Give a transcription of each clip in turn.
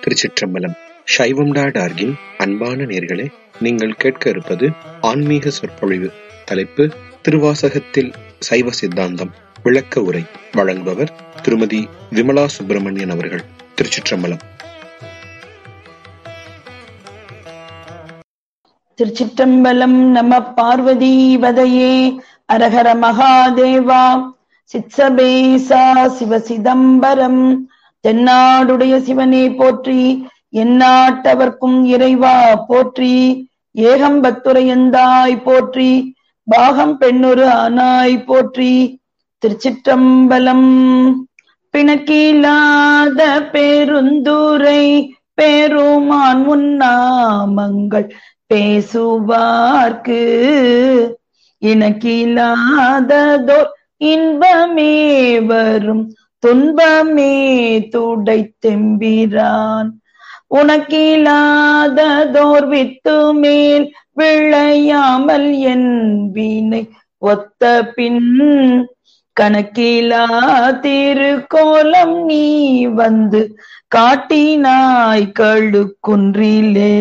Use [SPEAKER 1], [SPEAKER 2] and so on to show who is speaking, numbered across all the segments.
[SPEAKER 1] திருச்சிற்றம்பலம் சைவம் டாட் ஆர்கின் அன்பான நேர்களே நீங்கள் கேட்க இருப்பது ஆன்மீக சொற்பொழிவு தலைப்பு திருவாசகத்தில் சைவ சித்தாந்தம் விளக்க உரை வழங்குபவர் திருமதி விமலா சுப்பிரமணியன் அவர்கள் திருச்சிற்றம்பலம்
[SPEAKER 2] திருச்சிற்றம்பலம் நம பார்வதி வதையே அரஹர மகாதேவா சித்சபேசா சிவ சிதம்பரம் தென்னாடுடைய சிவனே போற்றி எந்நாட்டவர்க்கும் இறைவா போற்றி ஏகம்பத்துரையந்தாய் போற்றி பாகம் பெண்ணொரு ஆனாய் போற்றி திருச்சிற்றம்பலம் பிணக்கில்லாத பெருந்துரை பெருமான் உன்னாமங்கள் பேசுவார்க்கு இணக்கில்லாததோர் இன்பமே வரும் துன்பமே துடை தெம்பிரான் உனக்கில்லாததோர் வித்து மேல் விளையாமல் என் வீணை ஒத்த பின் கணக்கிலா திருக்கோலம் நீ வந்து காட்டினாய் கழுக்குன்றிலே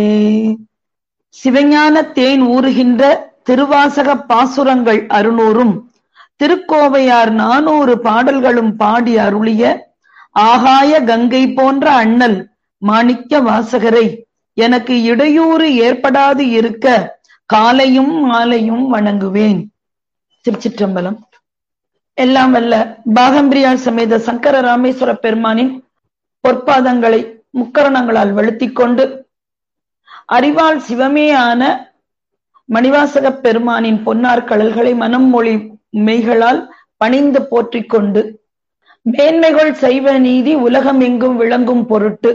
[SPEAKER 2] சிவஞான தேன் ஊறுகின்ற திருவாசக பாசுரங்கள் அறுநூறும் திருக்கோவையார் நானூறு பாடல்களும் பாடி அருளிய ஆகாய கங்கை போன்ற அண்ணல் மாணிக்க வாசகரை எனக்கு இடையூறு ஏற்படாது இருக்க காலையும் மாலையும் வணங்குவேன் திருச்சிற்றம்பலம் எல்லாம் வல்ல பாகம்பிரியார் சமேத சங்கர ராமேஸ்வர பெருமானின் பொற்பாதங்களை முக்கரணங்களால் வெளுத்திக் கொண்டு அறிவால் சிவமே ஆன மணிவாசக பெருமானின் பொன்னார் கடல்களை மனம் மொழி மெய்களால் பணிந்து போற்றிக் கொண்டு மேன்மைகள் செய்வ நீதி உலகம் எங்கும் விளங்கும் பொருட்டு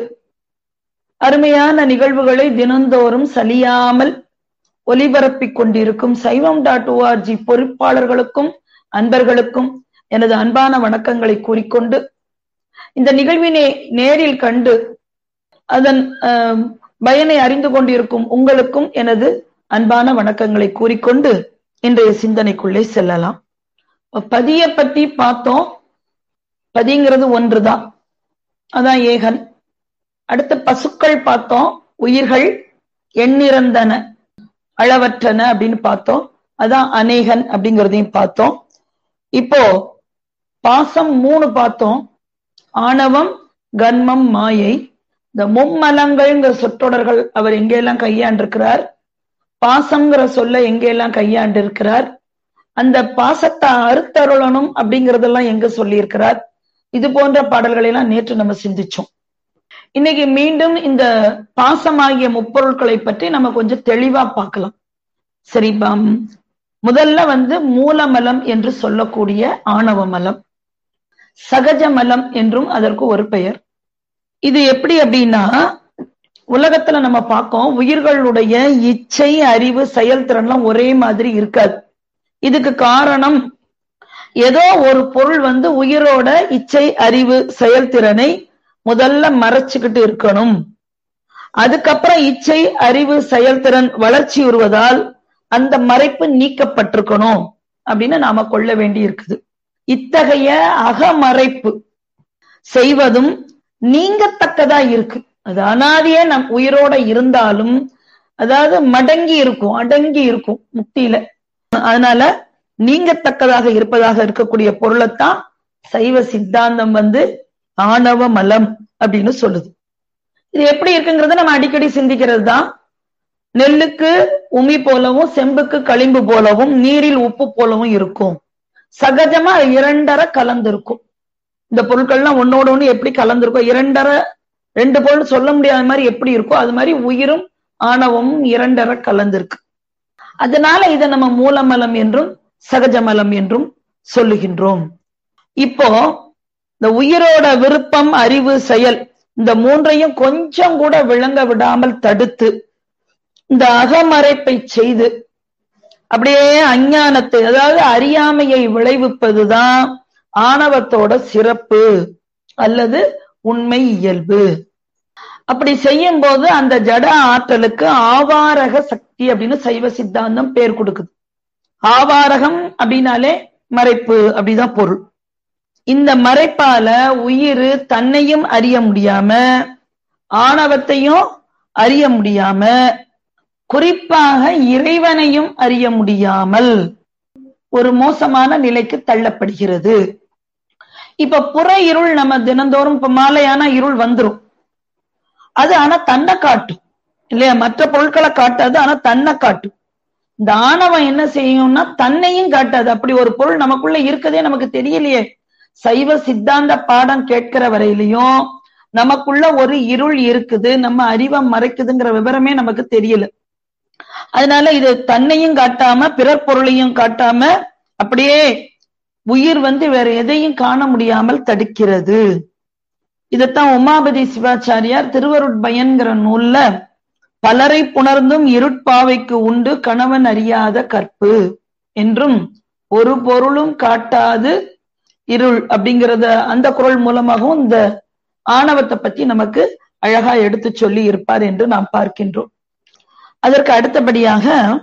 [SPEAKER 2] அருமையான நிகழ்வுகளை தினந்தோறும் சலியாமல் ஒலிபரப்பிக் கொண்டிருக்கும் சைவம் டாட் ஓஆர்ஜி பொறுப்பாளர்களுக்கும் அன்பர்களுக்கும் எனது அன்பான வணக்கங்களை கூறிக்கொண்டு இந்த நிகழ்வினை நேரில் கண்டு அதன் பயனை அறிந்து கொண்டிருக்கும் உங்களுக்கும் எனது அன்பான வணக்கங்களை கூறிக்கொண்டு இன்றைய சிந்தனைக்குள்ளே செல்லலாம் பதிய பத்தி பார்த்தோம் பதிங்கிறது ஒன்றுதான் அதான் ஏகன் அடுத்து பசுக்கள் பார்த்தோம் உயிர்கள் எண்ணிறந்தன அளவற்றன அப்படின்னு பார்த்தோம் அதான் அநேகன் அப்படிங்கிறதையும் பார்த்தோம் இப்போ பாசம் மூணு பார்த்தோம் ஆணவம் கர்மம் மாயை இந்த மும்மலங்கள்ங்கிற சொற்றொடர்கள் அவர் எங்கெல்லாம் கையாண்டிருக்கிறார் பாசம்ங்கிற சொல்ல எங்கெல்லாம் கையாண்டு இருக்கிறார் அந்த பாசத்தை அறுத்தருளணும் அப்படிங்கறதெல்லாம் எங்க சொல்லியிருக்கிறார் இது போன்ற பாடல்களை எல்லாம் நேற்று நம்ம சிந்திச்சோம் இன்னைக்கு மீண்டும் இந்த பாசமாகிய முப்பொருட்களை பற்றி நம்ம கொஞ்சம் தெளிவா பார்க்கலாம் சரி முதல்ல வந்து மூலமலம் என்று சொல்லக்கூடிய ஆணவ மலம் சகஜ மலம் என்றும் அதற்கு ஒரு பெயர் இது எப்படி அப்படின்னா உலகத்துல நம்ம பார்க்கோம் உயிர்களுடைய இச்சை அறிவு செயல்திறன்லாம் ஒரே மாதிரி இருக்காது இதுக்கு காரணம் ஏதோ ஒரு பொருள் வந்து உயிரோட இச்சை அறிவு செயல்திறனை முதல்ல மறைச்சுக்கிட்டு இருக்கணும் அதுக்கப்புறம் இச்சை அறிவு செயல்திறன் வளர்ச்சி உருவதால் அந்த மறைப்பு நீக்கப்பட்டிருக்கணும் அப்படின்னு நாம கொள்ள வேண்டி இருக்குது இத்தகைய அகமறைப்பு செய்வதும் நீங்கத்தக்கதா இருக்கு அது அனாதியே நம் உயிரோட இருந்தாலும் அதாவது மடங்கி இருக்கும் அடங்கி இருக்கும் முக்தியில அதனால நீங்கத்தக்கதாக இருப்பதாக இருக்கக்கூடிய பொருளைத்தான் சைவ சித்தாந்தம் வந்து ஆணவ மலம் அப்படின்னு சொல்லுது இது எப்படி இருக்குங்கிறத நம்ம அடிக்கடி சிந்திக்கிறது தான் நெல்லுக்கு உமி போலவும் செம்புக்கு களிம்பு போலவும் நீரில் உப்பு போலவும் இருக்கும் சகஜமா இரண்டரை கலந்திருக்கும் இந்த பொருட்கள்லாம் ஒன்னோட ஒண்ணு எப்படி கலந்திருக்கும் இரண்டரை ரெண்டு பொருள் சொல்ல முடியாத மாதிரி எப்படி இருக்கோ அது மாதிரி உயிரும் ஆணவமும் இரண்டரை கலந்திருக்கு அதனால இதை நம்ம மூலமலம் என்றும் சகஜமலம் என்றும் சொல்லுகின்றோம் இப்போ இந்த உயிரோட விருப்பம் அறிவு செயல் இந்த மூன்றையும் கொஞ்சம் கூட விளங்க விடாமல் தடுத்து இந்த அகமறைப்பை செய்து அப்படியே அஞ்ஞானத்தை அதாவது அறியாமையை விளைவிப்பதுதான் ஆணவத்தோட சிறப்பு அல்லது உண்மை இயல்பு அப்படி செய்யும் போது அந்த ஜட ஆற்றலுக்கு ஆவாரக சக்தி அப்படின்னு சைவ சித்தாந்தம் பேர் கொடுக்குது ஆவாரகம் அப்படின்னாலே மறைப்பு அப்படிதான் பொருள் இந்த மறைப்பால உயிர் தன்னையும் அறிய முடியாம ஆணவத்தையும் அறிய முடியாம குறிப்பாக இறைவனையும் அறிய முடியாமல் ஒரு மோசமான நிலைக்கு தள்ளப்படுகிறது இப்ப புற இருள் நம்ம தினந்தோறும் இப்ப மாலையான இருள் வந்துரும் அது ஆனா தன்னை காட்டும் இல்லையா மற்ற பொருட்களை காட்டாது ஆனா தன்னை காட்டும் இந்த ஆணவம் என்ன செய்யும்னா தன்னையும் காட்டாது அப்படி ஒரு பொருள் நமக்குள்ள இருக்கதே நமக்கு தெரியலையே சைவ சித்தாந்த பாடம் கேட்கிற வரையிலையும் நமக்குள்ள ஒரு இருள் இருக்குது நம்ம அறிவை மறைக்குதுங்கிற விவரமே நமக்கு தெரியல அதனால இது தன்னையும் காட்டாம பிறர் பொருளையும் காட்டாம அப்படியே உயிர் வந்து வேற எதையும் காண முடியாமல் தடுக்கிறது இதத்தான் உமாபதி சிவாச்சாரியார் திருவருட்பயன்கிற நூல்ல பலரை புணர்ந்தும் இருட்பாவைக்கு உண்டு கணவன் அறியாத கற்பு என்றும் ஒரு பொருளும் காட்டாது இருள் அப்படிங்கறத அந்த குரல் மூலமாகவும் இந்த ஆணவத்தை பத்தி நமக்கு அழகா எடுத்து சொல்லி இருப்பார் என்று நாம் பார்க்கின்றோம் அதற்கு அடுத்தபடியாக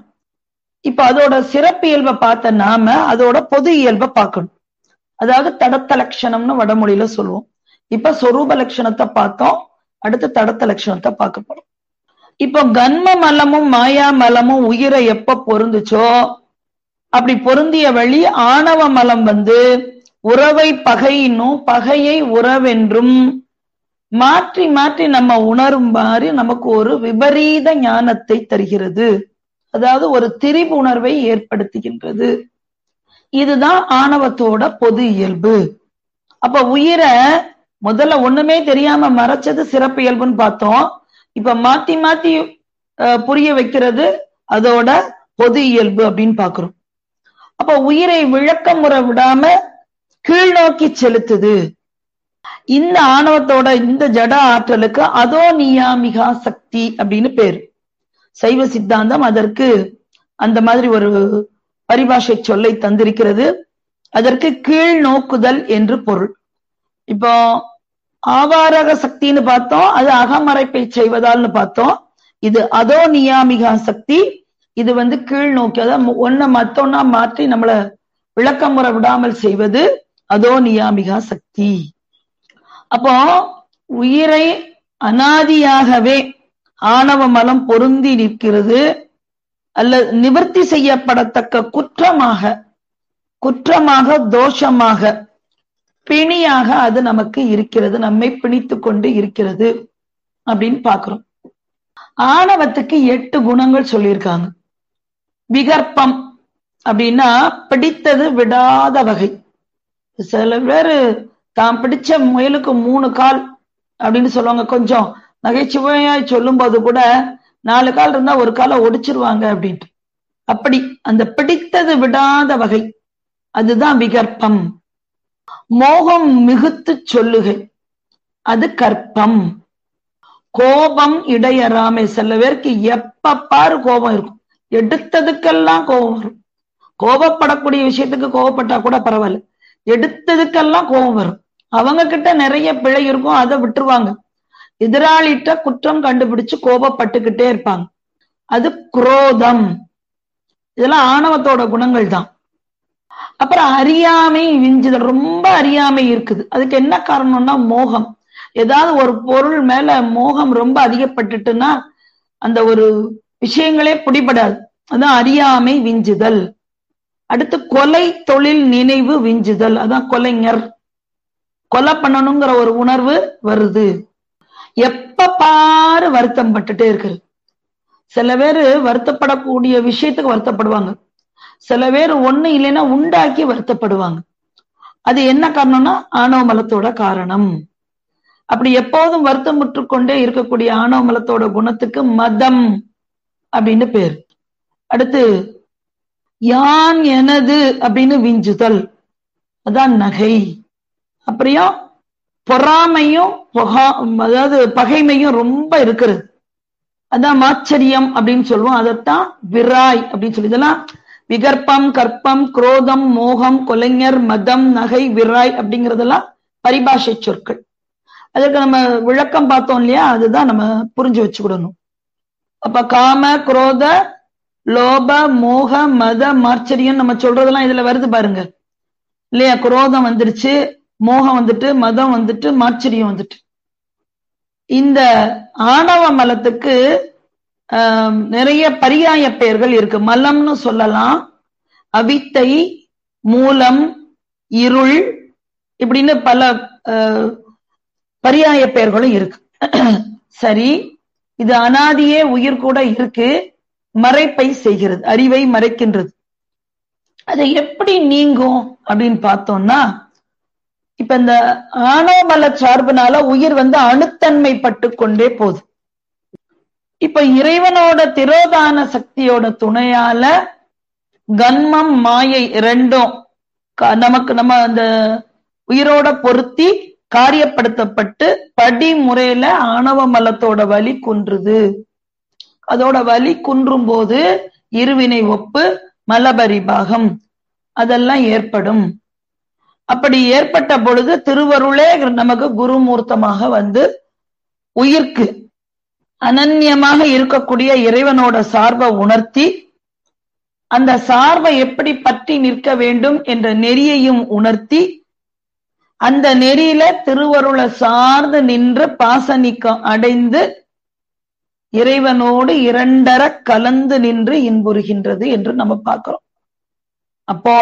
[SPEAKER 2] இப்ப அதோட சிறப்பு இயல்பை பார்த்த நாம அதோட பொது இயல்பை பார்க்கணும் அதாவது தடத்த லட்சணம்னு வடமொழியில சொல்லுவோம் இப்ப சொரூப லட்சணத்தை பார்த்தோம் அடுத்து தடத்த லட்சணத்தை பார்க்க போறோம் இப்போ கன்ம மலமும் மாயா மலமும் உயிரை எப்ப பொருந்துச்சோ அப்படி பொருந்திய வழி ஆணவ மலம் வந்து உறவை பகையினும் பகையை உறவென்றும் மாற்றி மாற்றி நம்ம உணரும் மாதிரி நமக்கு ஒரு விபரீத ஞானத்தை தருகிறது அதாவது ஒரு திரிபு உணர்வை ஏற்படுத்துகின்றது இதுதான் ஆணவத்தோட பொது இயல்பு அப்ப உயிரை முதல்ல ஒண்ணுமே தெரியாம மறைச்சது சிறப்பு இயல்புன்னு பார்த்தோம் இப்ப மாத்தி மாத்தி புரிய வைக்கிறது அதோட பொது இயல்பு அப்படின்னு பாக்குறோம் அப்ப உயிரை விளக்கமுறை விடாம கீழ் நோக்கி செலுத்துது இந்த ஆணவத்தோட இந்த ஜட ஆற்றலுக்கு அதோ நியாமிகா சக்தி அப்படின்னு பேரு சைவ சித்தாந்தம் அதற்கு அந்த மாதிரி ஒரு பரிபாஷை சொல்லை தந்திருக்கிறது அதற்கு கீழ் நோக்குதல் என்று பொருள் இப்போ ஆவாரக சக்தின்னு பார்த்தோம் அது அகமறைப்பை செய்வதால்னு பார்த்தோம் இது அதோ நியாமிகா சக்தி இது வந்து கீழ் நோக்கி அதாவது ஒன்ன மத்தொன்னா மாற்றி நம்மள விளக்கமுறை விடாமல் செய்வது அதோ நியாமிகா சக்தி அப்போ உயிரை அனாதியாகவே ஆணவ மலம் பொருந்தி நிற்கிறது அல்லது நிவர்த்தி செய்யப்படத்தக்க குற்றமாக குற்றமாக தோஷமாக பிணியாக அது நமக்கு இருக்கிறது நம்மை பிணித்து கொண்டு இருக்கிறது அப்படின்னு பாக்குறோம் ஆணவத்துக்கு எட்டு குணங்கள் சொல்லியிருக்காங்க விகற்பம் அப்படின்னா பிடித்தது விடாத வகை சில பேரு தான் பிடிச்ச முயலுக்கு மூணு கால் அப்படின்னு சொல்லுவாங்க கொஞ்சம் நகைச்சுவையாய் சொல்லும் போது கூட நாலு கால் இருந்தா ஒரு காலை ஒடிச்சிருவாங்க அப்படின்ட்டு அப்படி அந்த பிடித்தது விடாத வகை அதுதான் விகற்பம் மோகம் மிகுத்து சொல்லுகை அது கற்பம் கோபம் இடையறாமை சில பேருக்கு எப்ப பாரு கோபம் இருக்கும் எடுத்ததுக்கெல்லாம் கோபம் வரும் கோபப்படக்கூடிய விஷயத்துக்கு கோபப்பட்டா கூட பரவாயில்ல எடுத்ததுக்கெல்லாம் கோபம் வரும் அவங்க கிட்ட நிறைய பிழை இருக்கும் அதை விட்டுருவாங்க எதிராளிட்ட குற்றம் கண்டுபிடிச்சு கோபப்பட்டுக்கிட்டே இருப்பாங்க அது குரோதம் இதெல்லாம் ஆணவத்தோட குணங்கள் தான் அப்புறம் அறியாமை விஞ்சுதல் ரொம்ப அறியாமை இருக்குது அதுக்கு என்ன காரணம்னா மோகம் ஏதாவது ஒரு பொருள் மேல மோகம் ரொம்ப அதிகப்பட்டுட்டுன்னா அந்த ஒரு விஷயங்களே பிடிபடாது அதான் அறியாமை விஞ்சுதல் அடுத்து கொலை தொழில் நினைவு விஞ்சுதல் அதான் கொலைஞர் கொலை பண்ணணுங்கிற ஒரு உணர்வு வருது எப்ப பாரு வருத்தம் பட்டுட்டே இருக்குது சில பேரு வருத்தப்படக்கூடிய விஷயத்துக்கு வருத்தப்படுவாங்க சில பேர் ஒண்ணு இல்லைன்னா உண்டாக்கி வருத்தப்படுவாங்க அது என்ன காரணம்னா ஆணவ மலத்தோட காரணம் அப்படி எப்போதும் வருத்தமுற்று கொண்டே இருக்கக்கூடிய ஆணவ மலத்தோட குணத்துக்கு மதம் அப்படின்னு பேர் அடுத்து யான் எனது அப்படின்னு விஞ்சுதல் அதான் நகை அப்புறம் பொறாமையும் அதாவது பகைமையும் ரொம்ப இருக்கிறது அதான் மாச்சரியம் அப்படின்னு சொல்லுவோம் அதைத்தான் விராய் அப்படின்னு சொல்லி இதெல்லாம் விகற்பம் கற்பம் குரோதம் மோகம் கொலைஞர் மதம் நகை விராய் அப்படிங்கறதெல்லாம் பரிபாஷை சொற்கள் அதுக்கு நம்ம விளக்கம் பார்த்தோம் இல்லையா அதுதான் நம்ம புரிஞ்சு வச்சுக்கிடணும் அப்ப காம குரோத லோப மோக மத மார்ச்சரியம் நம்ம சொல்றதெல்லாம் இதுல வருது பாருங்க இல்லையா குரோதம் வந்துருச்சு மோகம் வந்துட்டு மதம் வந்துட்டு மாச்சரியம் வந்துட்டு இந்த ஆணவ மலத்துக்கு ஆஹ், நிறைய பரியாய பெயர்கள் இருக்கு மலம்னு சொல்லலாம் அவித்தை மூலம் இருள் இப்படின்னு பல ஆஹ், பரியாய பெயர்களும் இருக்கு சரி இது அனாதியே உயிர் கூட இருக்கு மறைப்பை செய்கிறது அறிவை மறைக்கின்றது அது எப்படி நீங்கும் அப்படின்னு பார்த்தோம்னா இப்ப இந்த ஆணவமல சார்புனால உயிர் வந்து அணுத்தன்மை பட்டு கொண்டே போகுது இப்ப இறைவனோட திரோதான சக்தியோட துணையால கன்மம் மாயை ரெண்டும் க- நமக்கு நம்ம அந்த உயிரோட பொருத்தி காரியப்படுத்தப்பட்டு படிமுறையில ஆணவ மலத்தோட வலி குன்றுது அதோட வலி குன்றும் போது இருவினை ஒப்பு மலபரிபாகம் அதெல்லாம் ஏற்படும் அப்படி ஏற்பட்ட பொழுது திருவருளே நமக்கு குருமூர்த்தமாக வந்து உயிர்க்கு அனன்யமாக இருக்கக்கூடிய இறைவனோட சார்பை உணர்த்தி அந்த சார்பை எப்படி பற்றி நிற்க வேண்டும் என்ற நெறியையும் உணர்த்தி அந்த நெறியில திருவருளை சார்ந்து நின்று பாசனிக்கம் அடைந்து இறைவனோடு இரண்டர கலந்து நின்று இன்புறுகின்றது என்று நம்ம பார்க்கிறோம் அப்போ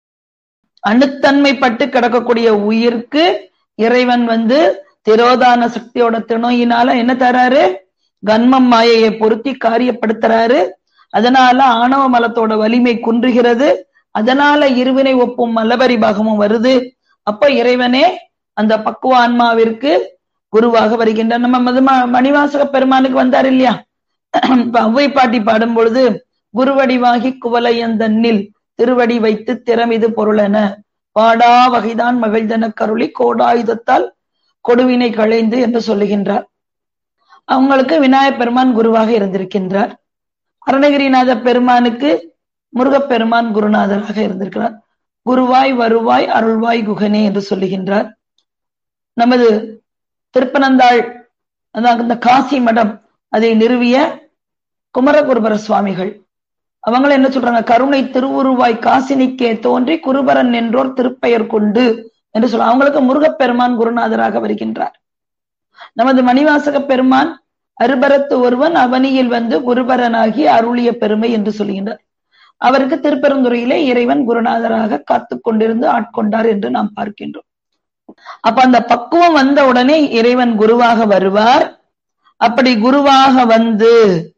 [SPEAKER 2] அணுத்தன்மைப்பட்டு கிடக்கக்கூடிய உயிருக்கு இறைவன் வந்து திரோதான சக்தியோட துணையினால என்ன தராரு கன்மம் மாயையை பொருத்தி காரியப்படுத்துறாரு அதனால ஆணவ மலத்தோட வலிமை குன்றுகிறது அதனால இருவினை ஒப்பும் மலபரி பாகமும் வருது அப்ப இறைவனே அந்த பக்குவ ஆன்மாவிற்கு குருவாக வருகின்றார் நம்ம மது மணிவாசக பெருமானுக்கு வந்தார் இல்லையா இப்ப ஔவை பாட்டி பாடும் பொழுது குருவடிவாகி குவலையந்தன்னில் திருவடி வைத்து திறமிது பொருளென பாடா வகைதான் மகிழ்ந்தன கருளி கோடாயுதத்தால் கொடுவினை களைந்து என்று சொல்லுகின்றார் அவங்களுக்கு விநாயகப் பெருமான் குருவாக இருந்திருக்கின்றார் அருணகிரிநாத பெருமானுக்கு முருகப்பெருமான் குருநாதராக இருந்திருக்கிறார் குருவாய் வருவாய் அருள்வாய் குகனே என்று சொல்லுகின்றார் நமது திருப்பனந்தாள் அதாவது இந்த காசி மடம் அதை நிறுவிய குமரகுருபர சுவாமிகள் அவங்கள என்ன சொல்றாங்க கருணை திருவுருவாய் காசினிக்கே தோன்றி குருபரன் என்றோர் திருப்பெயர் கொண்டு என்று சொல்ல அவங்களுக்கு முருகப்பெருமான் குருநாதராக வருகின்றார் நமது மணிவாசக பெருமான் அருபரத்து ஒருவன் அவனியில் வந்து குருபரனாகி அருளிய பெருமை என்று சொல்கின்றார் அவருக்கு திருப்பெருந்துறையிலே இறைவன் குருநாதராக காத்து கொண்டிருந்து ஆட்கொண்டார் என்று நாம் பார்க்கின்றோம் அப்ப அந்த பக்குவம் வந்த உடனே இறைவன் குருவாக வருவார் அப்படி குருவாக வந்து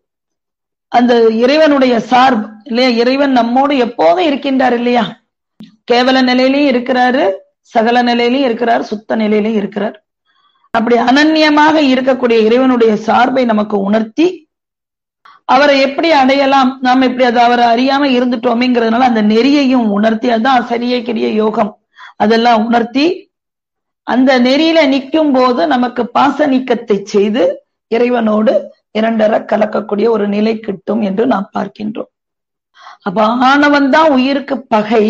[SPEAKER 2] அந்த இறைவனுடைய சார்பு இல்லையா இறைவன் நம்மோடு எப்போதும் இருக்கின்றார் இல்லையா கேவல நிலையிலையும் இருக்கிறாரு சகல நிலையிலையும் இருக்கிறார் சுத்த நிலையிலையும் இருக்கிறார் அப்படி அனன்யமாக இருக்கக்கூடிய இறைவனுடைய சார்பை நமக்கு உணர்த்தி அவரை எப்படி அடையலாம் நாம் இப்படி அதை அவரை அறியாம இருந்துட்டோமேங்கிறதுனால அந்த நெறியையும் உணர்த்தி அதான் சரிய கிரிய யோகம் அதெல்லாம் உணர்த்தி அந்த நெறியில நிற்கும் போது நமக்கு பாச நீக்கத்தை செய்து இறைவனோடு இரண்டர கலக்கக்கூடிய ஒரு நிலை கிட்டும் என்று நாம் பார்க்கின்றோம் அப்ப ஆணவன் தான் உயிருக்கு பகை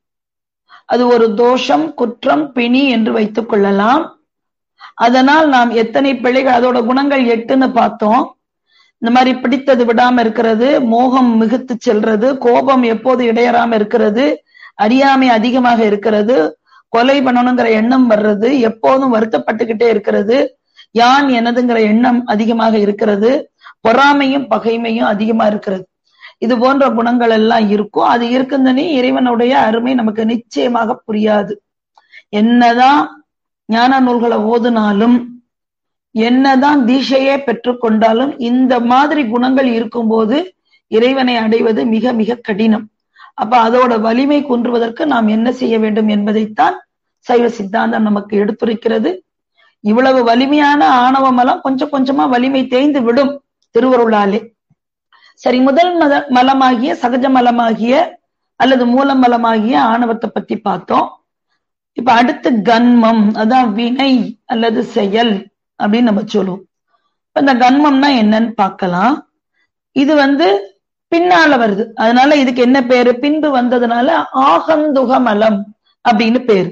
[SPEAKER 2] அது ஒரு தோஷம் குற்றம் பிணி என்று வைத்துக் கொள்ளலாம் அதனால் நாம் எத்தனை பிழைகள் அதோட குணங்கள் எட்டுன்னு பார்த்தோம் இந்த மாதிரி பிடித்தது விடாம இருக்கிறது மோகம் மிகுத்து செல்றது கோபம் எப்போது இடையறாம இருக்கிறது அறியாமை அதிகமாக இருக்கிறது கொலை பண்ணணுங்கிற எண்ணம் வர்றது எப்போதும் வருத்தப்பட்டுக்கிட்டே இருக்கிறது யான் எனதுங்கிற எண்ணம் அதிகமாக இருக்கிறது பொறாமையும் பகைமையும் அதிகமா இருக்கிறது இது போன்ற குணங்கள் எல்லாம் இருக்கும் அது இருக்குந்தனே இறைவனுடைய அருமை நமக்கு நிச்சயமாக புரியாது என்னதான் ஞான நூல்களை ஓதுனாலும் என்னதான் தீஷையே பெற்றுக்கொண்டாலும் இந்த மாதிரி குணங்கள் இருக்கும்போது இறைவனை அடைவது மிக மிக கடினம் அப்ப அதோட வலிமை குன்றுவதற்கு நாம் என்ன செய்ய வேண்டும் என்பதைத்தான் சைவ சித்தாந்தம் நமக்கு எடுத்துரைக்கிறது இவ்வளவு வலிமையான ஆணவ மலம் கொஞ்சம் கொஞ்சமா வலிமை தேய்ந்து விடும் திருவருளாலே சரி முதல் மத மலமாகிய சகஜ மலமாகிய அல்லது மூல மலமாகிய ஆணவத்தை பத்தி பார்த்தோம் இப்ப அடுத்து கன்மம் அதான் வினை அல்லது செயல் அப்படின்னு நம்ம சொல்லுவோம் இப்ப இந்த கன்மம்னா என்னன்னு பார்க்கலாம் இது வந்து பின்னால வருது அதனால இதுக்கு என்ன பேரு பின்பு வந்ததுனால ஆகந்துக மலம் அப்படின்னு பேரு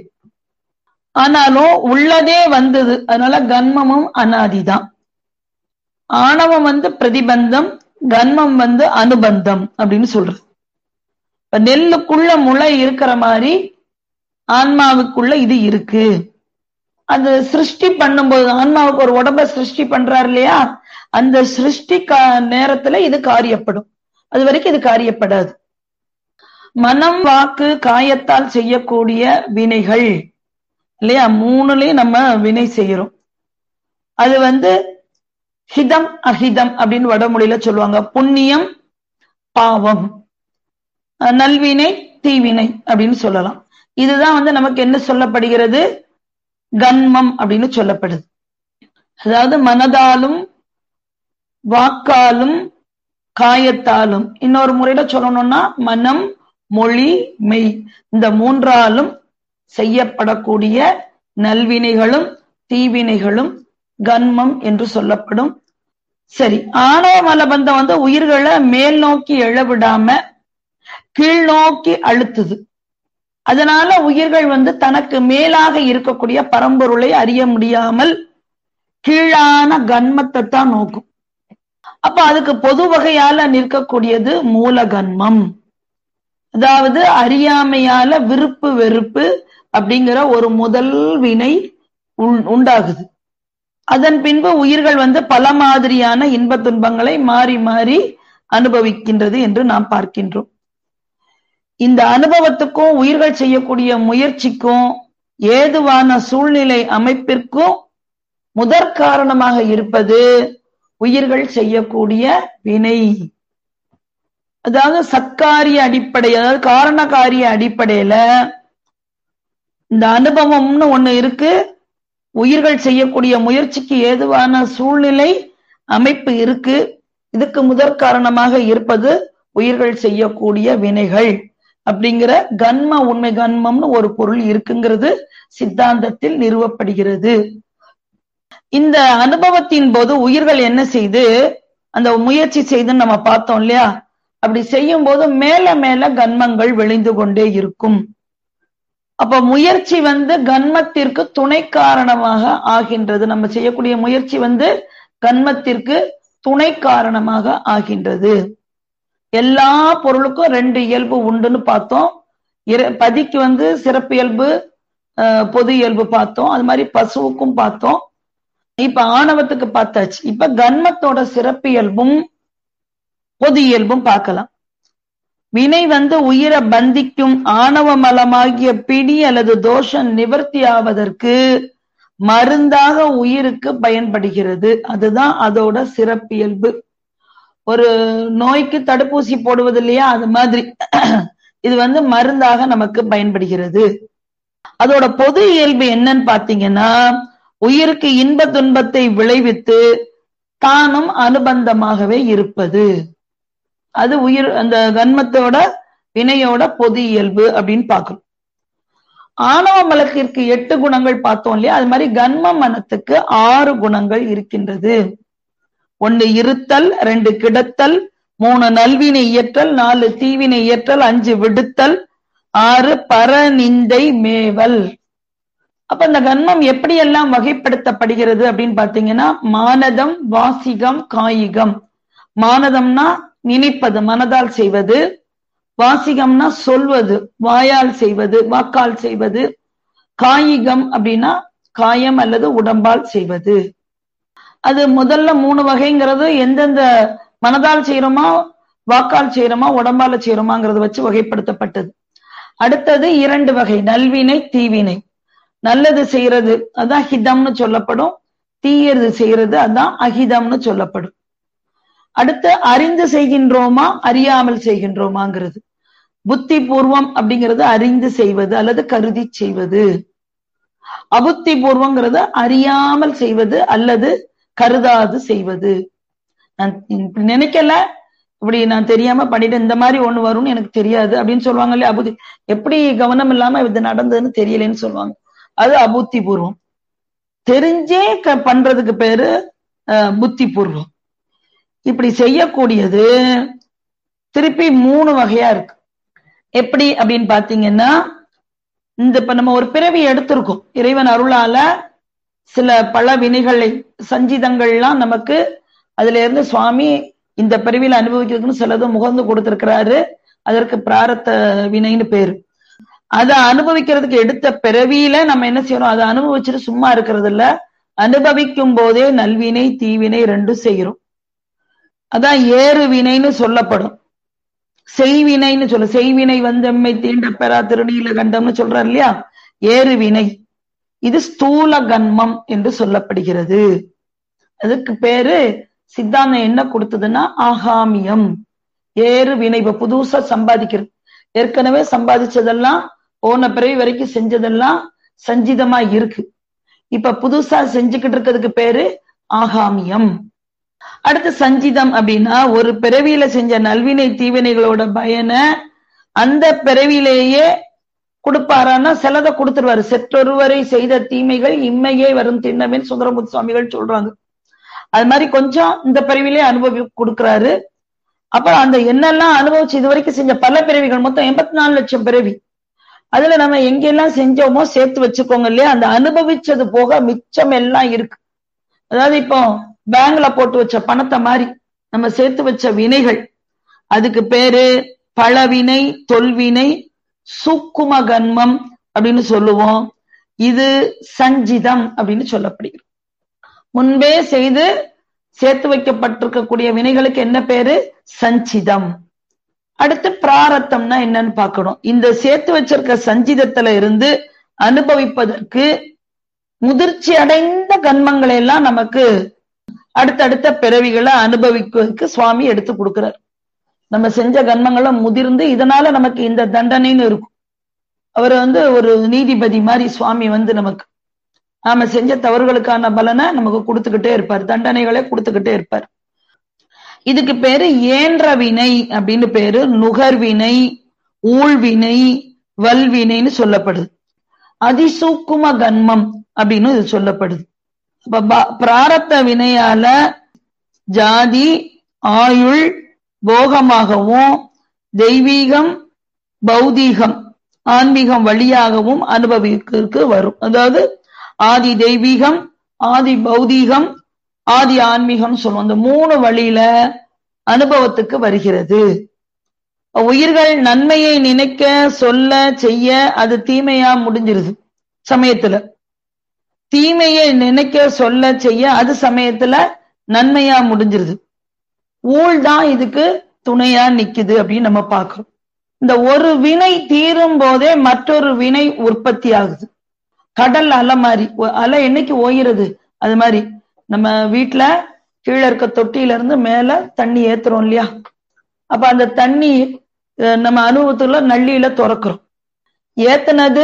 [SPEAKER 2] ஆனாலும் உள்ளதே வந்தது அதனால கன்மமும் அனாதிதான் ஆணவம் வந்து பிரதிபந்தம் கன்மம் வந்து அனுபந்தம் அப்படின்னு சொல்றது இப்ப நெல்லுக்குள்ள முளை இருக்கிற மாதிரி ஆன்மாவுக்குள்ள இது இருக்கு அந்த சிருஷ்டி பண்ணும்போது ஆன்மாவுக்கு ஒரு உடம்ப சிருஷ்டி பண்றாரு இல்லையா அந்த சிருஷ்டி நேரத்துல இது காரியப்படும் அது வரைக்கும் இது காரியப்படாது மனம் வாக்கு காயத்தால் செய்யக்கூடிய வினைகள் இல்லையா மூணுலயும் நம்ம வினை செய்யறோம் அது வந்து ஹிதம் அஹிதம் அப்படின்னு வடமொழியில சொல்லுவாங்க புண்ணியம் பாவம் நல்வினை தீவினை அப்படின்னு சொல்லலாம் இதுதான் வந்து நமக்கு என்ன சொல்லப்படுகிறது கன்மம் அப்படின்னு சொல்லப்படுது அதாவது மனதாலும் வாக்காலும் காயத்தாலும் இன்னொரு முறையில சொல்லணும்னா மனம் மொழி மெய் இந்த மூன்றாலும் செய்யப்படக்கூடிய நல்வினைகளும் தீவினைகளும் கன்மம் என்று சொல்லப்படும் சரி ஆணவ மலபந்தம் வந்து உயிர்களை மேல் நோக்கி எழவிடாம கீழ் நோக்கி அழுத்துது அதனால உயிர்கள் வந்து தனக்கு மேலாக இருக்கக்கூடிய பரம்பொருளை அறிய முடியாமல் கீழான கன்மத்தை தான் நோக்கும் அப்ப அதுக்கு பொது வகையால நிற்கக்கூடியது மூல கன்மம் அதாவது அறியாமையால விருப்பு வெறுப்பு அப்படிங்கிற ஒரு முதல் வினை உண்டாகுது அதன் பின்பு உயிர்கள் வந்து பல மாதிரியான இன்ப துன்பங்களை மாறி மாறி அனுபவிக்கின்றது என்று நாம் பார்க்கின்றோம் இந்த அனுபவத்துக்கும் உயிர்கள் செய்யக்கூடிய முயற்சிக்கும் ஏதுவான சூழ்நிலை அமைப்பிற்கும் முதற் காரணமாக இருப்பது உயிர்கள் செய்யக்கூடிய வினை அதாவது சத்காரிய அடிப்படை அதாவது காரணகாரிய அடிப்படையில இந்த அனுபவம்னு ஒண்ணு இருக்கு உயிர்கள் செய்யக்கூடிய முயற்சிக்கு ஏதுவான சூழ்நிலை அமைப்பு இருக்கு இதுக்கு முதற் காரணமாக இருப்பது உயிர்கள் செய்யக்கூடிய வினைகள் அப்படிங்கிற கன்ம உண்மை கன்மம்னு ஒரு பொருள் இருக்குங்கிறது சித்தாந்தத்தில் நிறுவப்படுகிறது இந்த அனுபவத்தின் போது உயிர்கள் என்ன செய்து அந்த முயற்சி செய்து நம்ம பார்த்தோம் இல்லையா அப்படி செய்யும் போது மேல மேல கன்மங்கள் விளைந்து கொண்டே இருக்கும் அப்ப முயற்சி வந்து கன்மத்திற்கு துணை காரணமாக ஆகின்றது நம்ம செய்யக்கூடிய முயற்சி வந்து கன்மத்திற்கு துணை காரணமாக ஆகின்றது எல்லா பொருளுக்கும் ரெண்டு இயல்பு உண்டுன்னு பார்த்தோம் பதிக்கு வந்து சிறப்பு இயல்பு பொது இயல்பு பார்த்தோம் அது மாதிரி பசுவுக்கும் பார்த்தோம் இப்ப ஆணவத்துக்கு பார்த்தாச்சு இப்ப கன்மத்தோட சிறப்பு இயல்பும் பொது இயல்பும் பார்க்கலாம் வினை வந்து உயிரை பந்திக்கும் ஆணவ மலமாகிய பிடி அல்லது தோஷம் நிவர்த்தி ஆவதற்கு மருந்தாக உயிருக்கு பயன்படுகிறது அதுதான் அதோட சிறப்பியல்பு ஒரு நோய்க்கு தடுப்பூசி போடுவது இல்லையா அது மாதிரி இது வந்து மருந்தாக நமக்கு பயன்படுகிறது அதோட பொது இயல்பு என்னன்னு பாத்தீங்கன்னா உயிருக்கு இன்ப துன்பத்தை விளைவித்து தானும் அனுபந்தமாகவே இருப்பது அது உயிர் அந்த கன்மத்தோட வினையோட பொது இயல்பு அப்படின்னு பார்க்கணும் ஆணவ மலத்திற்கு எட்டு குணங்கள் பார்த்தோம் இல்லையா அது மாதிரி கன்ம மனத்துக்கு ஆறு குணங்கள் இருக்கின்றது ஒன்னு இருத்தல் ரெண்டு கிடத்தல் மூணு நல்வினை இயற்றல் நாலு தீவினை இயற்றல் அஞ்சு விடுத்தல் ஆறு பரநிந்தை மேவல் அப்ப இந்த கன்மம் எப்படியெல்லாம் வகைப்படுத்தப்படுகிறது அப்படின்னு பாத்தீங்கன்னா மானதம் வாசிகம் காயிகம் மானதம்னா நினைப்பது மனதால் செய்வது வாசிகம்னா சொல்வது வாயால் செய்வது வாக்கால் செய்வது காயிகம் அப்படின்னா காயம் அல்லது உடம்பால் செய்வது அது முதல்ல மூணு வகைங்கிறது எந்தெந்த மனதால் செய்யறோமா வாக்கால் செய்யறோமா உடம்பால செய்யறோமாங்கிறத வச்சு வகைப்படுத்தப்பட்டது அடுத்தது இரண்டு வகை நல்வினை தீவினை நல்லது செய்யறது அதான் ஹிதம்னு சொல்லப்படும் தீயது செய்யறது அதான் அஹிதம்னு சொல்லப்படும் அடுத்து அறிந்து செய்கின்றோமா அறியாமல் செய்கின்றோமாங்கிறது புத்தி பூர்வம் அப்படிங்கிறது அறிந்து செய்வது அல்லது கருதி செய்வது அபுத்தி பூர்வங்கிறது அறியாமல் செய்வது அல்லது கருதாது செய்வது நான் இப்படி நினைக்கல இப்படி நான் தெரியாம பண்ணிட்டு இந்த மாதிரி ஒண்ணு வரும்னு எனக்கு தெரியாது அப்படின்னு சொல்லுவாங்க இல்லையா அபுத்தி எப்படி கவனம் இல்லாம இது நடந்ததுன்னு தெரியலன்னு சொல்லுவாங்க அது அபுத்தி பூர்வம் தெரிஞ்சே பண்றதுக்கு பேரு புத்தி பூர்வம் இப்படி செய்யக்கூடியது திருப்பி மூணு வகையா இருக்கு எப்படி அப்படின்னு பாத்தீங்கன்னா இந்த இப்ப நம்ம ஒரு பிறவி எடுத்திருக்கோம் இறைவன் அருளால சில பல வினைகளை சஞ்சிதங்கள்லாம் நமக்கு அதுல இருந்து சுவாமி இந்த பிறவியில அனுபவிக்கிறதுக்குன்னு சிலது முகர்ந்து கொடுத்திருக்கிறாரு அதற்கு பிராரத்த வினைன்னு பேரு அதை அனுபவிக்கிறதுக்கு எடுத்த பிறவியில நம்ம என்ன செய்யறோம் அதை அனுபவிச்சுட்டு சும்மா இருக்கிறது இல்ல அனுபவிக்கும் போதே நல்வினை தீவினை ரெண்டும் செய்கிறோம் அதான் ஏறு வினைன்னு சொல்லப்படும் செய்வினைன்னு சொல்ல செய்வினை வந்தம்மை தீண்ட பெறா திருநீல கண்டம்னு சொல்றார் இல்லையா ஏறு வினை இது ஸ்தூல கன்மம் என்று சொல்லப்படுகிறது அதுக்கு பேரு சித்தாந்தம் என்ன கொடுத்ததுன்னா ஆகாமியம் ஏறு வினை இப்ப புதுசா சம்பாதிக்கிறது ஏற்கனவே சம்பாதிச்சதெல்லாம் போன பிறவி வரைக்கும் செஞ்சதெல்லாம் சஞ்சிதமா இருக்கு இப்ப புதுசா செஞ்சுக்கிட்டு இருக்கிறதுக்கு பேரு ஆகாமியம் அடுத்து சஞ்சிதம் அப்படின்னா ஒரு பிறவியில செஞ்ச நல்வினை தீவினைகளோட பயனை அந்த பிறவியிலேயே கொடுப்பாரான்னா சிலதை கொடுத்துருவாரு செற்றொருவரை செய்த தீமைகள் இம்மையே வரும் திண்ணவேன் சுந்தரமுத்து சுவாமிகள் சொல்றாங்க அது மாதிரி கொஞ்சம் இந்த பிறவிலே அனுபவி கொடுக்குறாரு அப்புறம் அந்த என்னெல்லாம் அனுபவிச்சு இது வரைக்கும் செஞ்ச பல பிறவிகள் மொத்தம் எண்பத்தி நாலு லட்சம் பிறவி அதுல நம்ம எங்கெல்லாம் செஞ்சோமோ சேர்த்து வச்சுக்கோங்க இல்லையா அந்த அனுபவிச்சது போக மிச்சம் எல்லாம் இருக்கு அதாவது இப்போ பேங்க்ல போட்டு வச்ச பணத்தை மாதிரி நம்ம சேர்த்து வச்ச வினைகள் அதுக்கு பேரு பழவினை தொல்வினை சூக்கும கன்மம் அப்படின்னு சொல்லுவோம் இது சஞ்சிதம் அப்படின்னு சொல்லப்படுகிறது முன்பே செய்து சேர்த்து வைக்கப்பட்டிருக்கக்கூடிய வினைகளுக்கு என்ன பேரு சஞ்சிதம் அடுத்து பிராரத்தம்னா என்னன்னு பார்க்கணும் இந்த சேர்த்து வச்சிருக்க சஞ்சிதத்துல இருந்து அனுபவிப்பதற்கு முதிர்ச்சி அடைந்த கன்மங்களை எல்லாம் நமக்கு அடுத்தடுத்த பிறவிகளை அனுபவிக்கிறதுக்கு சுவாமி எடுத்து கொடுக்கிறார் நம்ம செஞ்ச கன்மங்களை முதிர்ந்து இதனால நமக்கு இந்த தண்டனைன்னு இருக்கும் அவர் வந்து ஒரு நீதிபதி மாதிரி சுவாமி வந்து நமக்கு நாம செஞ்ச தவறுகளுக்கான பலனை நமக்கு கொடுத்துக்கிட்டே இருப்பார் தண்டனைகளை கொடுத்துக்கிட்டே இருப்பார் இதுக்கு பேரு ஏன்ற வினை அப்படின்னு பேரு நுகர்வினை ஊழ்வினை வல்வினைன்னு சொல்லப்படுது அதிசூக்கும கன்மம் அப்படின்னு இது சொல்லப்படுது அப்ப பிராரத்த வினையால ஜாதி ஆயுள் போகமாகவும் தெய்வீகம் பௌதீகம் ஆன்மீகம் வழியாகவும் அனுபவிக்கிறதுக்கு வரும் அதாவது ஆதி தெய்வீகம் ஆதி பௌதீகம் ஆதி ஆன்மீகம் சொல்லுவோம் இந்த மூணு வழியில அனுபவத்துக்கு வருகிறது உயிர்கள் நன்மையை நினைக்க சொல்ல செய்ய அது தீமையா முடிஞ்சிருது சமயத்துல தீமையை நினைக்க சொல்ல செய்ய அது சமயத்துல நன்மையா முடிஞ்சிருது ஊழ் தான் இதுக்கு துணையா நிக்குது அப்படின்னு நம்ம பார்க்கிறோம் இந்த ஒரு வினை தீரும் போதே மற்றொரு வினை உற்பத்தி ஆகுது கடல் அலை மாதிரி அலை என்னைக்கு ஓயிறது அது மாதிரி நம்ம வீட்டுல கீழே இருக்க தொட்டியில இருந்து மேல தண்ணி ஏத்துறோம் இல்லையா அப்ப அந்த தண்ணி நம்ம அனுபவத்துல நள்ளியில திறக்கிறோம் ஏத்துனது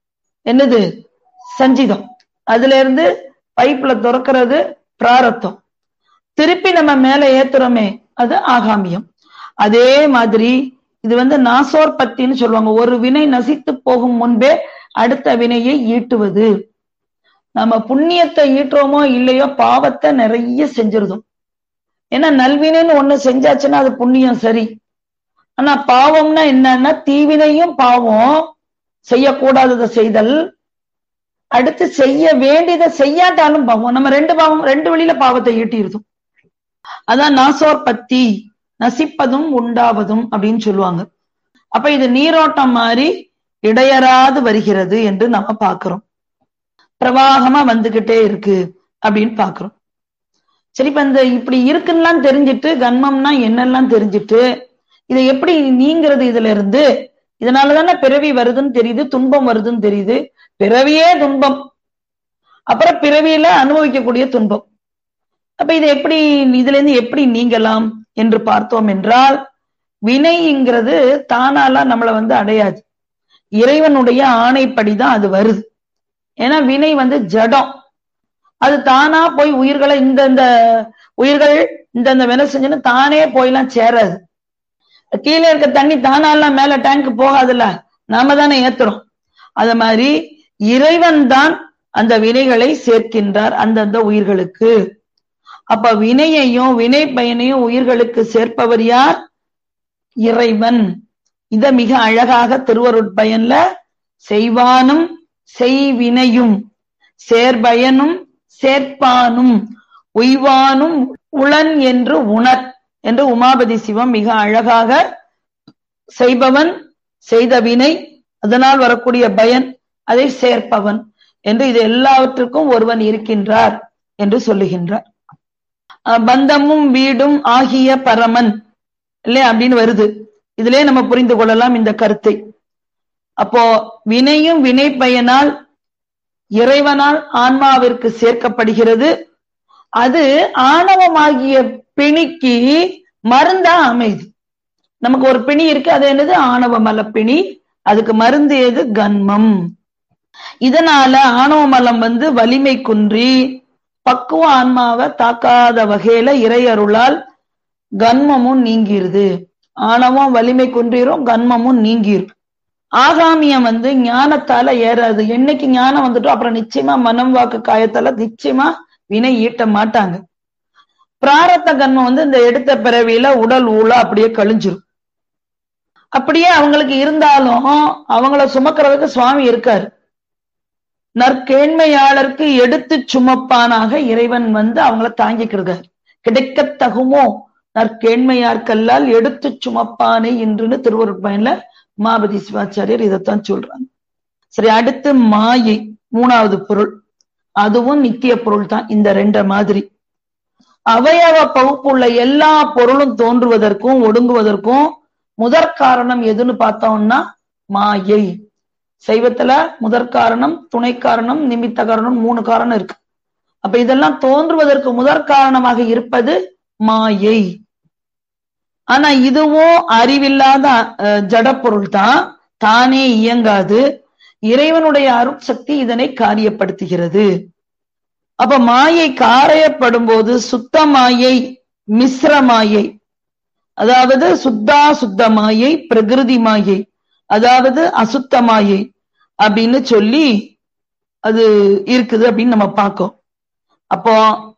[SPEAKER 2] என்னது சஞ்சிதம் அதுல இருந்து பைப்ல திறக்கிறது பிராரத்தம் திருப்பி நம்ம மேல ஏத்துறோமே அது ஆகாமியம் அதே மாதிரி இது வந்து நாசோர் பத்தின்னு சொல்லுவாங்க ஒரு வினை நசித்து போகும் முன்பே அடுத்த வினையை ஈட்டுவது நம்ம புண்ணியத்தை ஈட்டுறோமோ இல்லையோ பாவத்தை நிறைய செஞ்சிருதோம் ஏன்னா நல்வினைன்னு ஒண்ணு செஞ்சாச்சுன்னா அது புண்ணியம் சரி ஆனா பாவம்னா என்னன்னா தீவினையும் பாவம் செய்யக்கூடாததை செய்தல் அடுத்து செய்ய வேண்டியதை செய்யாட்டாலும் பாவம் நம்ம ரெண்டு பாவம் ரெண்டு வழியில பாவத்தை ஈட்டிருதோம் அதான் நாசோர் பத்தி நசிப்பதும் உண்டாவதும் அப்படின்னு சொல்லுவாங்க அப்ப இது நீரோட்டம் மாதிரி இடையறாது வருகிறது என்று நம்ம பாக்குறோம் பிரவாகமா வந்துகிட்டே இருக்கு அப்படின்னு பாக்குறோம் சரி இப்ப இந்த இப்படி இருக்குன்னு தெரிஞ்சிட்டு கன்மம்னா என்னெல்லாம் தெரிஞ்சிட்டு இதை எப்படி நீங்கிறது இதுல இருந்து இதனாலதானே பிறவி வருதுன்னு தெரியுது துன்பம் வருதுன்னு தெரியுது பிறவியே துன்பம் அப்புறம் பிறவியில அனுபவிக்கக்கூடிய துன்பம் அப்ப இதை எப்படி இதுல இருந்து எப்படி நீங்கலாம் என்று பார்த்தோம் என்றால் வினைங்கிறது தானாலாம் நம்மளை வந்து அடையாது இறைவனுடைய ஆணைப்படிதான் அது வருது ஏன்னா வினை வந்து ஜடம் அது தானா போய் உயிர்களை இந்த இந்த உயிர்கள் இந்த இந்த வினை செஞ்சுன்னு தானே போயெல்லாம் சேராது கீழே இருக்க தண்ணி தானாலாம் மேல டேங்க் போகாதுல்ல நாம தானே ஏத்துறோம் அது மாதிரி இறைவன் தான் அந்த வினைகளை சேர்க்கின்றார் அந்தந்த உயிர்களுக்கு அப்ப வினையையும் வினை பயனையும் உயிர்களுக்கு சேர்ப்பவர் யார் இறைவன் இத மிக அழகாக திருவருட்பயன்ல செய்வானும் செய்வினையும் சேர்பயனும் சேர்ப்பானும் உய்வானும் உளன் என்று உணர் என்று உமாபதி சிவம் மிக அழகாக செய்பவன் செய்த வினை அதனால் வரக்கூடிய பயன் அதை சேர்ப்பவன் என்று இது எல்லாவற்றுக்கும் ஒருவன் இருக்கின்றார் என்று சொல்லுகின்றார் பந்தமும் வீடும் ஆகிய பரமன் இல்லையா அப்படின்னு வருது இதிலே நம்ம புரிந்து கொள்ளலாம் இந்த கருத்தை அப்போ வினையும் வினை பயனால் இறைவனால் ஆன்மாவிற்கு சேர்க்கப்படுகிறது அது ஆணவமாகிய பிணிக்கு மருந்தா அமைது நமக்கு ஒரு பிணி இருக்கு அது என்னது ஆணவ மலப்பிணி அதுக்கு மருந்து எது கன்மம் இதனால ஆணவ மலம் வந்து வலிமை குன்றி பக்குவ ஆன்மாவை தாக்காத வகையில இறை அருளால் கன்மமும் நீங்கிருது ஆணவம் வலிமை குன்றிரும் கன்மமும் நீங்கிரும் ஆகாமியம் வந்து ஞானத்தால ஏறாது என்னைக்கு ஞானம் வந்துட்டோ அப்புறம் நிச்சயமா மனம் வாக்கு காயத்தால நிச்சயமா வினை ஈட்ட மாட்டாங்க பிராரத்த கன்மம் வந்து இந்த எடுத்த பிறவியில உடல் ஊழ அப்படியே கழிஞ்சிரும் அப்படியே அவங்களுக்கு இருந்தாலும் அவங்கள சுமக்கிறதுக்கு சுவாமி இருக்காரு நற்கேண்மையாளருக்கு எடுத்து சுமப்பானாக இறைவன் வந்து அவங்கள தாங்கிக்கிறார் கிடைக்க தகுமோ நற்கேண்மையார்க்கல்லால் எடுத்து சுமப்பானே இன்றுன்னு திருவருட்பயன்ல மாபதி சிவாச்சாரியர் இதைத்தான் சொல்றாங்க சரி அடுத்து மாயை மூணாவது பொருள் அதுவும் நித்திய பொருள் தான் இந்த ரெண்ட மாதிரி அவயவ பகுப்புள்ள எல்லா பொருளும் தோன்றுவதற்கும் ஒடுங்குவதற்கும் முதற் காரணம் எதுன்னு பார்த்தோம்னா மாயை சைவத்துல முதற் காரணம் துணை காரணம் நிமித்த காரணம் மூணு காரணம் இருக்கு அப்ப இதெல்லாம் தோன்றுவதற்கு முதற் காரணமாக இருப்பது மாயை ஆனா இதுவும் அறிவில்லாத ஜடப்பொருள் தான் தானே இயங்காது இறைவனுடைய அருட்சக்தி இதனை காரியப்படுத்துகிறது அப்ப மாயை காரியப்படும் போது சுத்த மாயை மிஸ்ர மாயை அதாவது சுத்தா சுத்த மாயை பிரகிருதி மாயை அதாவது அசுத்த மாயை அப்படின்னு சொல்லி அது இருக்குது அப்படின்னு நம்ம பார்க்கோம் அப்போ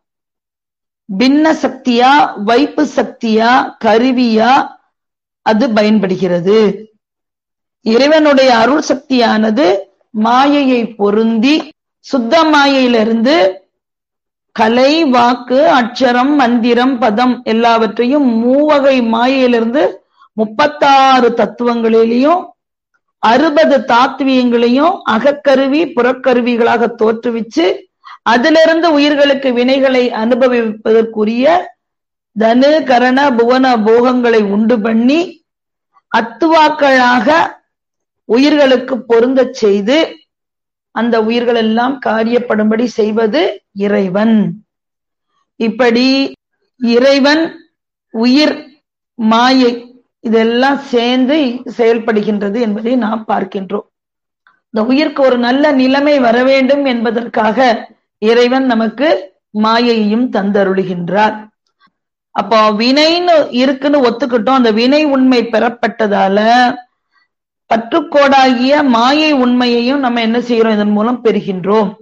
[SPEAKER 2] பின்ன சக்தியா வைப்பு சக்தியா கருவியா அது பயன்படுகிறது இறைவனுடைய அருள் சக்தியானது மாயையை பொருந்தி சுத்த மாயையிலிருந்து கலை வாக்கு அட்சரம் மந்திரம் பதம் எல்லாவற்றையும் மூவகை மாயையிலிருந்து முப்பத்தாறு தத்துவங்களிலையும் அறுபது தாத்வியங்களையும் அகக்கருவி புறக்கருவிகளாக தோற்றுவிச்சு அதிலிருந்து உயிர்களுக்கு வினைகளை அனுபவிப்பதற்குரிய தனு கரண புவன போகங்களை உண்டு பண்ணி அத்துவாக்களாக உயிர்களுக்கு பொருந்த செய்து அந்த உயிர்கள் எல்லாம் காரியப்படும்படி செய்வது இறைவன் இப்படி இறைவன் உயிர் மாயை இதெல்லாம் சேர்ந்து செயல்படுகின்றது என்பதை நாம் பார்க்கின்றோம் இந்த உயிருக்கு ஒரு நல்ல நிலைமை வர வேண்டும் என்பதற்காக இறைவன் நமக்கு மாயையும் தந்தருளுகின்றார் அப்போ வினைன்னு இருக்குன்னு ஒத்துக்கிட்டோம் அந்த வினை உண்மை பெறப்பட்டதால பற்றுக்கோடாகிய மாயை உண்மையையும் நம்ம என்ன செய்யறோம் இதன் மூலம் பெறுகின்றோம்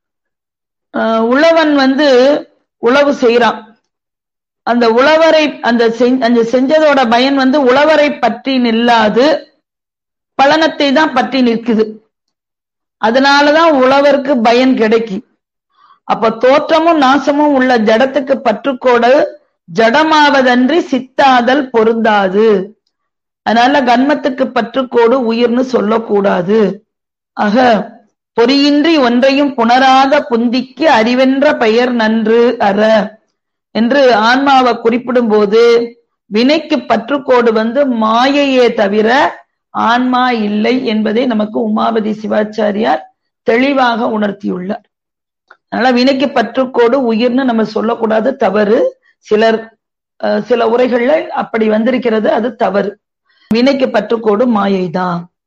[SPEAKER 2] உழவன் வந்து உழவு செய்யறான் அந்த உழவரை அந்த அந்த செஞ்சதோட பயன் வந்து உழவரை பற்றி நில்லாது பலனத்தை தான் பற்றி நிற்குது அதனாலதான் உழவருக்கு பயன் கிடைக்கி அப்ப தோற்றமும் நாசமும் உள்ள ஜடத்துக்கு பற்றுக்கோடு ஜடமாவதன்றி சித்தாதல் பொருந்தாது அதனால கன்மத்துக்கு பற்றுக்கோடு உயிர்னு சொல்லக்கூடாது ஆக பொறியின்றி ஒன்றையும் புணராத புந்திக்கு அறிவென்ற பெயர் நன்று அற என்று ஆன்மாவை குறிப்பிடும் போது வினைக்கு பற்றுக்கோடு வந்து மாயையே தவிர ஆன்மா இல்லை என்பதை நமக்கு உமாபதி சிவாச்சாரியார் தெளிவாக உணர்த்தியுள்ளார் அதனால வினைக்கு பற்றுக்கோடு உயிர்னு நம்ம சொல்லக்கூடாது தவறு சிலர் சில உரைகள்ல அப்படி வந்திருக்கிறது அது தவறு வினைக்கு பற்றுக்கோடு மாயை தான்